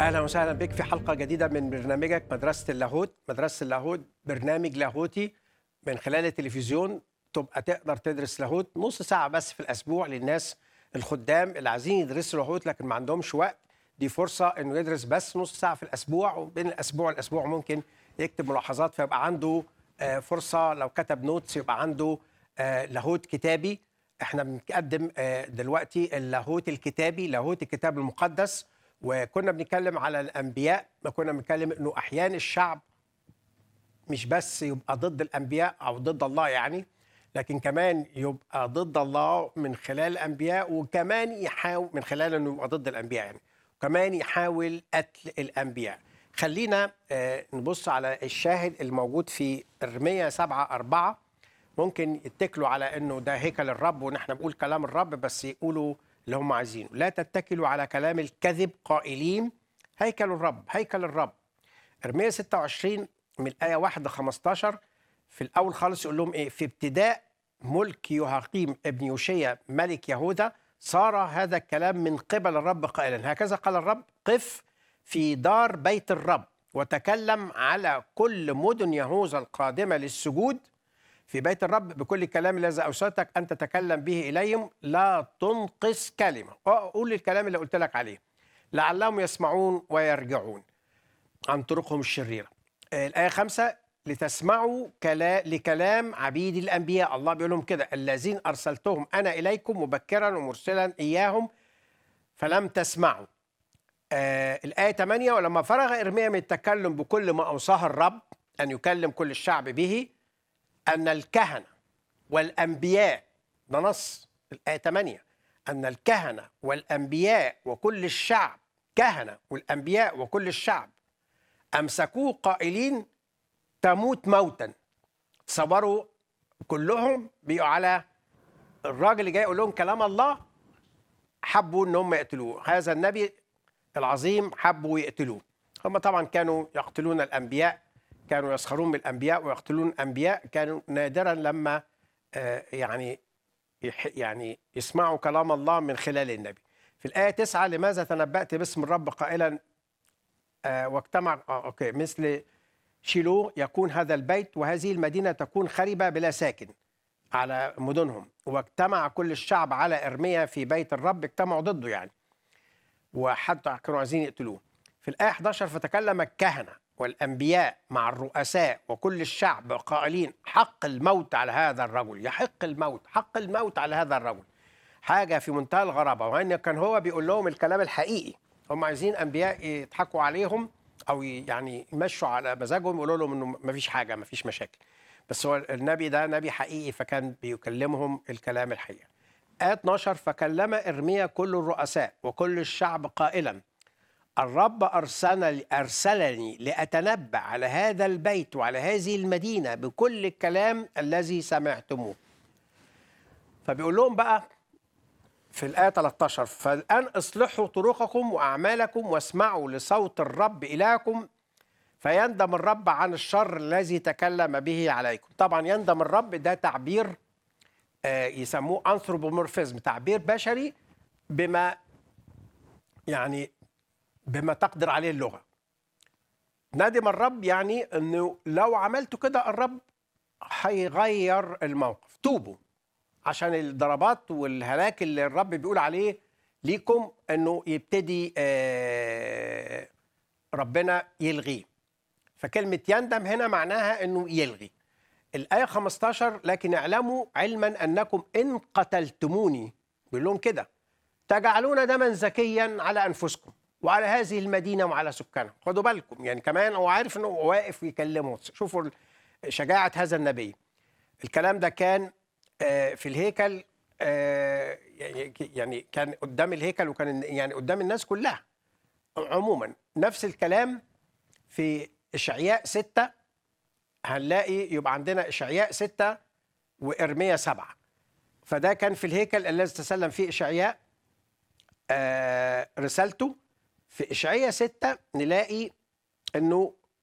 اهلا وسهلا بك في حلقه جديده من برنامجك مدرسه اللاهوت مدرسه اللاهوت برنامج لاهوتي من خلال التلفزيون تبقى تقدر تدرس لاهوت نص ساعه بس في الاسبوع للناس الخدام اللي عايزين يدرسوا لاهوت لكن ما عندهمش وقت دي فرصه انه يدرس بس نص ساعه في الاسبوع وبين الاسبوع والاسبوع ممكن يكتب ملاحظات فيبقى عنده آه، فرصه لو كتب نوتس يبقى عنده آه، لاهوت كتابي احنا بنقدم آه، دلوقتي اللاهوت الكتابي لاهوت الكتاب المقدس وكنا بنتكلم على الانبياء ما كنا بنتكلم انه احيان الشعب مش بس يبقى ضد الانبياء او ضد الله يعني لكن كمان يبقى ضد الله من خلال الانبياء وكمان يحاول من خلال انه يبقى ضد الانبياء يعني وكمان يحاول قتل الانبياء خلينا آه، نبص على الشاهد الموجود في ارميا 7 4 ممكن يتكلوا على انه ده هيكل الرب ونحن بنقول كلام الرب بس يقولوا اللي هم عايزينه لا تتكلوا على كلام الكذب قائلين هيكل الرب هيكل الرب ارميا 26 من الايه 1 ل 15 في الاول خالص يقول لهم ايه في ابتداء ملك يهاقيم ابن يوشيا ملك يهوذا صار هذا الكلام من قبل الرب قائلا هكذا قال الرب قف في دار بيت الرب وتكلم على كل مدن يهوذا القادمه للسجود في بيت الرب بكل الكلام الذي اوصيتك ان تتكلم به اليهم لا تنقص كلمه اه قول الكلام اللي قلت لك عليه لعلهم يسمعون ويرجعون عن طرقهم الشريره آه، الايه خمسة لتسمعوا كلا لكلام عبيد الانبياء الله بيقول لهم كده الذين ارسلتهم انا اليكم مبكرا ومرسلا اياهم فلم تسمعوا آه الآية 8 ولما فرغ إرميا من التكلم بكل ما أوصاه الرب أن يكلم كل الشعب به أن الكهنة والأنبياء ده نص الآية 8 أن الكهنة والأنبياء وكل الشعب كهنة والأنبياء وكل الشعب أمسكوه قائلين تموت موتا تصوروا كلهم بيقوا على الراجل اللي جاي يقول لهم كلام الله حبوا ان هم يقتلوه هذا النبي العظيم حبوا يقتلوه هم طبعا كانوا يقتلون الانبياء كانوا يسخرون من الانبياء ويقتلون الانبياء كانوا نادرا لما آه، يعني يح- يعني يسمعوا كلام الله من خلال النبي في الآية 9 لماذا تنبأت باسم الرب قائلا آه، واجتمع آه أوكي مثل شيلو يكون هذا البيت وهذه المدينة تكون خربة بلا ساكن على مدنهم واجتمع كل الشعب على إرميا في بيت الرب اجتمعوا ضده يعني وحتى كانوا عايزين يقتلوه في الآية 11 فتكلم الكهنة والأنبياء مع الرؤساء وكل الشعب قائلين حق الموت على هذا الرجل يحق الموت حق الموت على هذا الرجل حاجة في منتهى الغرابة وأن كان هو بيقول لهم الكلام الحقيقي هم عايزين أنبياء يضحكوا عليهم أو ي- يعني يمشوا على مزاجهم يقولوا لهم إنه مفيش حاجة مفيش مشاكل بس هو النبي ده نبي حقيقي فكان بيكلمهم الكلام الحقيقي آية 12 فكلم إرميا كل الرؤساء وكل الشعب قائلا الرب أرسلني, أرسلني لأتنبأ على هذا البيت وعلى هذه المدينة بكل الكلام الذي سمعتموه فبيقول لهم بقى في الآية 13 فالآن اصلحوا طرقكم وأعمالكم واسمعوا لصوت الرب إلهكم فيندم الرب عن الشر الذي تكلم به عليكم طبعا يندم الرب ده تعبير آه، يسموه انثروبومورفيزم تعبير بشري بما يعني بما تقدر عليه اللغه ندم الرب يعني انه لو عملتوا كده الرب هيغير الموقف توبوا عشان الضربات والهلاك اللي الرب بيقول عليه ليكم انه يبتدي آه، ربنا يلغيه فكلمه يندم هنا معناها انه يلغي الآية 15 لكن اعلموا علما أنكم إن قتلتموني بيقول لهم كده تجعلون دما زكيا على أنفسكم وعلى هذه المدينة وعلى سكانها خدوا بالكم يعني كمان هو عارف أنه واقف يكلمه شوفوا شجاعة هذا النبي الكلام ده كان آه، في الهيكل آه، يعني يعني كان قدام الهيكل وكان يعني قدام الناس كلها عموما نفس الكلام في إشعياء ستة هنلاقي يبقى عندنا إشعياء ستة وإرميا سبعة فده كان في الهيكل الذي تسلم فيه إشعياء آه رسالته في إشعياء ستة نلاقي أنه